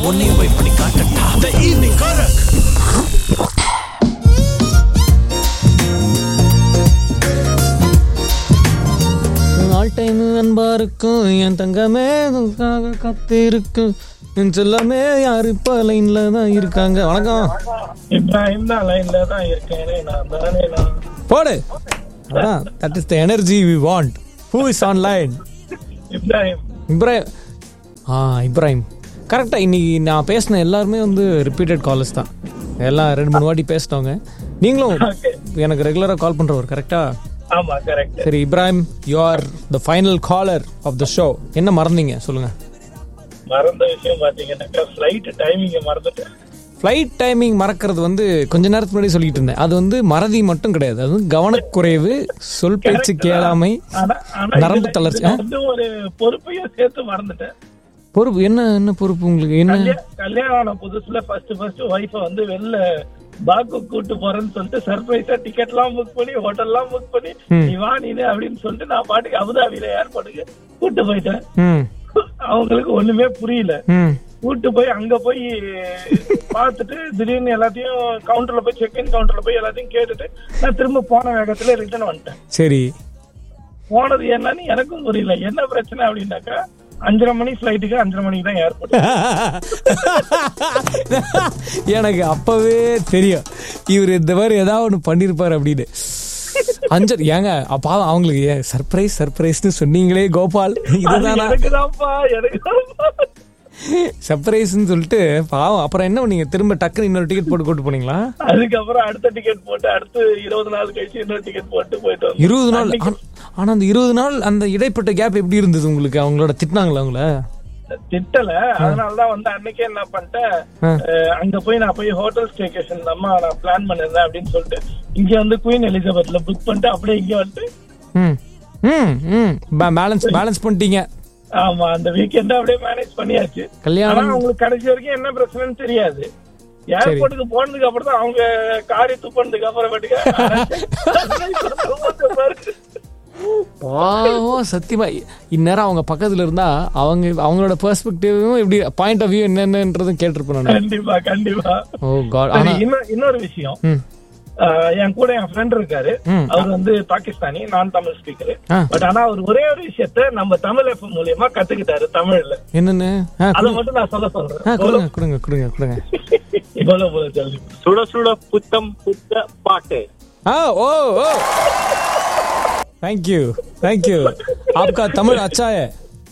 உன்னையும் போய் பண்ணி காட்டட்டா the evening karak all time அன்பா இருக்கும் என் தங்கமே உனக்காக காத்திருக்கும் என் செல்லமே யாரு இப்ப லைன்ல தான் இருக்காங்க வணக்கம் இப்ராஹிம் தான் லைன்ல தான் இருக்கேன் நான் தானே நான் போடு அதான் that is the energy we want who is online Ibrahim Ibrahim ஆ இப்ராஹிம் கரெக்டாக இன்னைக்கு நான் பேசின எல்லாருமே வந்து ரிப்பீட்டட் காலர்ஸ் தான் எல்லாம் ரெண்டு மூணு வாட்டி பேசினவங்க நீங்களும் எனக்கு ரெகுலராக கால் பண்ணுறவர் கரெக்டாக ஆமா கரெக்ட் சரி Ibrahim you are the final caller of the show என்ன மறந்தீங்க சொல்லுங்க மறந்த விஷயம் பாத்தீங்கன்னாக்கா ஃபிளைட் டைமிங்க மறந்துட்டேன் ஃப்ளைட் டைமிங் மறக்கிறது வந்து கொஞ்ச நேரத்துக்கு முன்னாடி சொல்லிட்டு இருந்தேன் அது வந்து மறதி மட்டும் கிடையாது அது வந்து கவனக்குறைவு சொல் பேச்சு கேளாமை ஆனா ஆனா நரம்பு இதுல- தளர்ச்சி இதுல ஆ? வந்து ஒரு பொறுப்பையும் சேர்த்து மறந்துட்டேன் பொறுப்பு என்ன என்ன பொறுப்பு உங்களுக்கு என்ன கல்யா- கல்யாணம் ஆன புதுசுல ஃபர்ஸ்ட் ஃபர்ஸ்ட் ஒய்ஃப வந்து வெளில பாக்கு கூட்டு போறேன்னு சொல்லிட்டு சர்ப்ரைஸா டிக்கெட் எல்லாம் புக் பண்ணி ஹோட்டல் எல்லாம் புக் பண்ணி நீ வா நீனு அப்படின்னு சொல்லிட்டு நான் பாட்டுக்கு அபுதாபியில ஏர்போர்ட்டுக்கு கூட்டு போயிட்டேன் ம் அவங்களுக்கு ஒண்ணுமே புரியல ம் கூட்டு போய் அங்க போய் பார்த்துட்டு திடீர்னு எல்லாத்தையும் கவுண்டர்ல போய் செக் இன் கவுண்டர்ல போய் எல்லாத்தையும் கேட்டுட்டு நான் திரும்ப போன வேகத்துல ரிட்டர்ன் வந்துட்டேன் சரி போனது என்னன்னு எனக்கும் புரியல என்ன பிரச்சனை அப்படின்னாக்கா அஞ்சரை மணி ஃபிளைட்டுக்கு அஞ்சரை மணிக்கு தான் ஏர்போர்ட் எனக்கு அப்பவே தெரியும் இவர் இந்த மாதிரி ஏதாவது ஒன்று பண்ணியிருப்பார் அப்படின்னு அஞ்சல் ஏங்க அப்பா அவங்களுக்கு ஏன் சர்ப்ரைஸ் சர்ப்ரைஸ்னு சொன்னீங்களே கோபால் இதுதானா எனக்குதான்ப்பா எனக்குதான்ப்பா சர்ப்ரைஸ்னு சொல்லிட்டு பாவம் அப்புறம் என்ன பண்ணீங்க திரும்ப டக்குன்னு இன்னொரு டிக்கெட் போட்டு கூட்டு போனீங்களா அதுக்கப்புறம் அடுத்த டிக்கெட் போட்டு அடுத்து இருபது நாள் கழிச்சு இன்னொரு டிக்கெட் போட்டு போயிட்டு வந்தோம். இருபது நாள் ஆனா- ஆனா அந்த இருபது நாள் அந்த இடைப்பட்ட கேப் எப்படி இருந்தது உங்களுக்கு அவங்களோட திட்டினாங்களா அவங்கள திட்டல அதனாலதான் வந்து அன்னைக்கே என்ன பண்ணிட்டேன் ஆ. அஹ், அங்க போய் நான் போய் ஹோட்டல் ஸ்டேகேஷன் அம்மா நான் பிளான் பண்ணிருந்தேன் அப்படின்னு சொல்லிட்டு இங்க வந்து குயின் எலிசபெத்ல புக் பண்ணிட்டு அப்படியே இங்க வந்துட்டு ம் ம் ம் பேலன்ஸ் பேலன்ஸ் பண்ணிட்டீங்க ஆமா அந்த வீக்கெண்ட் அப்படியே மேனேஜ் பண்ணியாச்சு ஆனா கல்யாணம் அவங்களுக்கு கடைசி வரைக்கும் என்ன பிரச்சனைன்னு தெரியாது ஏர்போர்ட்டுக்கு போனதுக்கு அப்புறம் தான் அவங்க காரி துப்பினதுக்கு அப்புறமேட்டுக்கு பாவம் சத்தியமா இந்நேரம் அவங்க பக்கத்துல இருந்தா அவங்க அவங்களோட பெர்ஸ்பெக்டிவும் எப்படி பாயிண்ட் ஆஃப் வியூ என்னன்றதும் கேட்டிருப்பேன் நான் கண்டிப்பா கண்டிப்பா ஓ காட் சரி, ஆனா இன்னொரு இன்னொரு விஷயம் ம் ஆஹ் என் கூட என் ஃப்ரெண்ட் இருக்காரு ம். அவர் வந்து பாகிஸ்தானி நான் தமிழ் ஸ்பீக்கர் ஆ. பட் ஆனா அவர் ஒரே ஒரு விஷயத்த நம்ம தமிழ் எஃப் மூலியமா கத்துக்கிட்டாரு தமிழ்ல என்னன்னு ஆ அதை கொடுங்க மட்டும் நான் சொல்ல ஆ சொல்றேன் கொடுங்க கொடுங்க கொடுங்க கொடுங்க இவ்வளவு போல சொல்லி சுட சுட புத்தம் புத்த பாட்டு ஆ ஓ ஓ थैंक यू थैंक यू आपका तमिल अच्छा है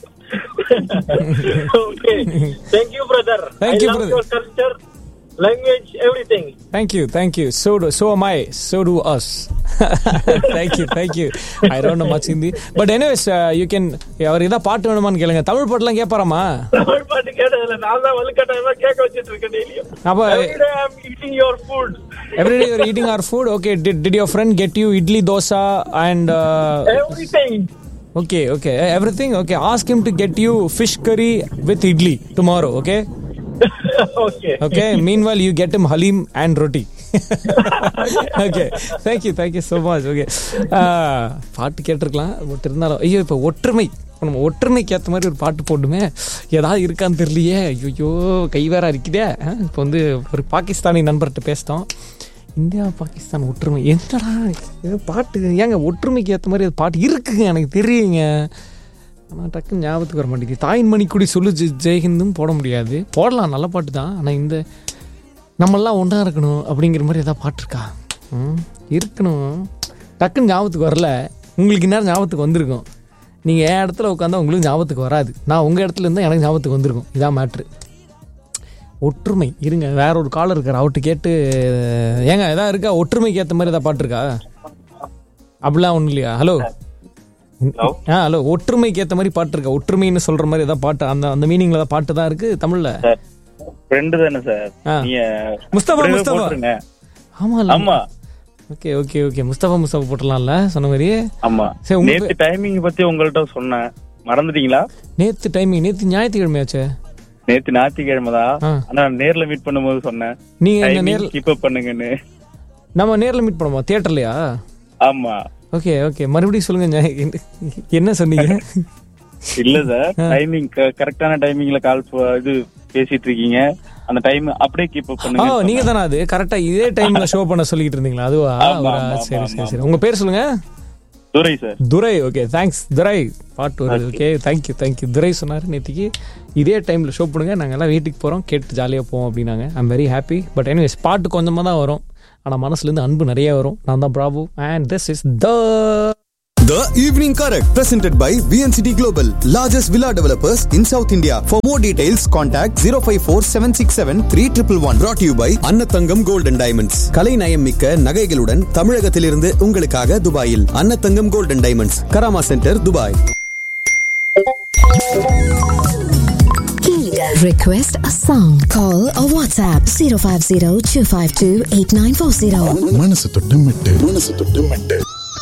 okay thank you brother Thank you, brother. Your culture language everything Thank you, thank you. So do, so am I. So do us. thank you, thank you. I don't know much Hindi. But anyways, uh, you can அவர் ஏதாவது பாட்டு வேணுமான்னு கேளுங்க தமிழ் பாட்டுலாம் கேட்பாராமா தமிழ் பாட்டு கேட்டதுல நான் தான் வலுக்கட்டாயமா கேட்க வச்சிட்டு இருக்கேன் டெய்லியும் அப்போ Everyday I'm eating your food. everyday you're eating our food. Okay, did, did your friend get you idli dosa and uh, Everything. okay, okay, everything? Okay, ask him to get you fish curry with idli tomorrow. Okay, okay. okay. Meanwhile, you get him halim and roti. Okay thank you thank you so much okay பாட்டு கேட்டிருக்கலாம் but இருந்தாலும் ஐயோ இப்போ ஒற்றுமை இப்ப நம்ம ஒற்றுமைக்கு ஏற்ற மாதிரி ஒரு பாட்டு போட்டுமே ஏதாவது இருக்கான்னு தெரியலையே ஐயோ கை வேற இருக்குதே இப்போ வந்து ஒரு பாகிஸ்தானி நண்பர்கிட்ட பேசிட்டோம் இந்தியா பாகிஸ்தான் ஒற்றுமை என்னடா இது பாட்டு ஏங்க ஒற்றுமைக்கு ஏற்ற மாதிரி அது பாட்டு இருக்குங்க எனக்கு தெரியுங்க ஆனால் டக்குன்னு ஞாபகத்துக்கு வர மாட்டேங்குது தாயின் மணிக்குடி சொல்லு ஜெ- ஜெயஹிந்தும் போட முடியாது போடலாம் நல்ல பாட்டு தான் ஆனால் இந்த நம்மெல்லாம் ஒன்றா இருக்கணும் அப்படிங்கிற மாதிரி ஏதாவது பாட்டு இருக்கா ம் இருக்கணும் டக்குன்னு ஞாபகத்துக்கு வரல உங்களுக்கு இந்நேரம் ஞாபகத்துக்கு வந்திருக்கும் நீங்கள் என் இடத்துல உட்காந்தா உங்களுக்கு ஞாபகத்துக்கு வராது நான் உங்கள் இடத்துல இருந்தால் எனக்கு ஞாபகத்துக்கு வந்திருக்கும் இதான் மேட்ரு ஒற்றுமை இருங்க வேற ஒரு காலர் இருக்கார் அவர்கிட்ட கேட்டு ஏங்க எதாவது இருக்கா ஒற்றுமைக்கு ஏற்ற மாதிரி ஏதாவது பாட்டு இருக்கா அப்படிலாம் ஒன்றும் இல்லையா ஹலோ ஆ ஹலோ ஒற்றுமைக்கு ஏற்ற மாதிரி பாட்டு இருக்கா ஒற்றுமைன்னு சொல்ற மாதிரி ஏதாவது பாட்டு அந்த அந்த மீனிங்ல ஏதாவது பாட்டு தான் இருக்கு தமிழ்ல சார் ஃப்ரெண்டு தானே சார் ஆ. நீங்க முஸ்தபா அப்படியே முஸ்தபா போட்டுருங்க. ஆமா இல்ல ஆமா okay okay okay Mustafa Mustafa போட்டுடலாம்ல சொன்ன மாதிரி ஆமா சரி, உங்க நேத்து டைமிங் பத்தி உங்கள்ட்ட சொன்னேன் மறந்துட்டீங்களா நேத்து டைமிங் நேத்து ஞாயிற்றுக்கிழமையாச்சே நேத்து ஞாயிற்றுக்கிழமை தான் ஆ. ஆனா நேர்ல மீட் பண்ணும்போது சொன்னேன் நீங்க என்ன டைமிங் நேர்ல கீப் அப் பண்ணுங்கன்னு நம்ம நேர்ல மீட் பண்ணுவோமா தியேட்டர்லயா ஆமா ஓகே ஓகே மறுபடியும் சொல்லுங்க ஞாய- என்ன- என்ன சொன்னீங்க இல்ல சார் டைமிங் கரெக்டான டைமிங்ல கால் இது பேசிட்டு இருக்கீங்க அந்த டைம் அப்படியே கீப் அப் ஓ பண்ணுங்க நீங்க தானே அது கரெக்டா இதே டைம்ல ஷோ பண்ண சொல்லிட்டு இருந்தீங்களா அதுவா ஆமா, அவரா? ஆமா, சரி ஆமா, சரி சரி உங்க பேர் சொல்லுங்க Durai sir Durai okay thanks Durai பாட்டு வருது ஓகே தேங்க்யூ தேங்க்யூ துரை சொன்னார் நேற்றுக்கு இதே டைமில் ஷோ பண்ணுங்க நாங்கள் எல்லாம் வீட்டுக்கு போகிறோம் கேட்டு ஜாலியாக போவோம் அப்படின்னாங்க I'm very happy but anyways பாட்டு கொஞ்சமாக தான் வரும் ஆனால் மனசுலேருந்து அன்பு நிறைய வரும் நான் தான் Prabhu and this is the The Evening Correct, presented by VNCT Global, largest villa developers in South India. For more details, contact 054 767 3111. Brought to you by Annathangam Gold and Diamonds. கலை நயம் மிக்க நகைகளுடன் தமிழகத்திலிருந்து உங்களுக்காக துபாயில் Annathangam Gold and Diamonds, Karama centre Dubai Request a song. Call or WhatsApp 050 252 8940. மனசு தொட்டு மெட்டு மனசு தொட்டு மெட்டு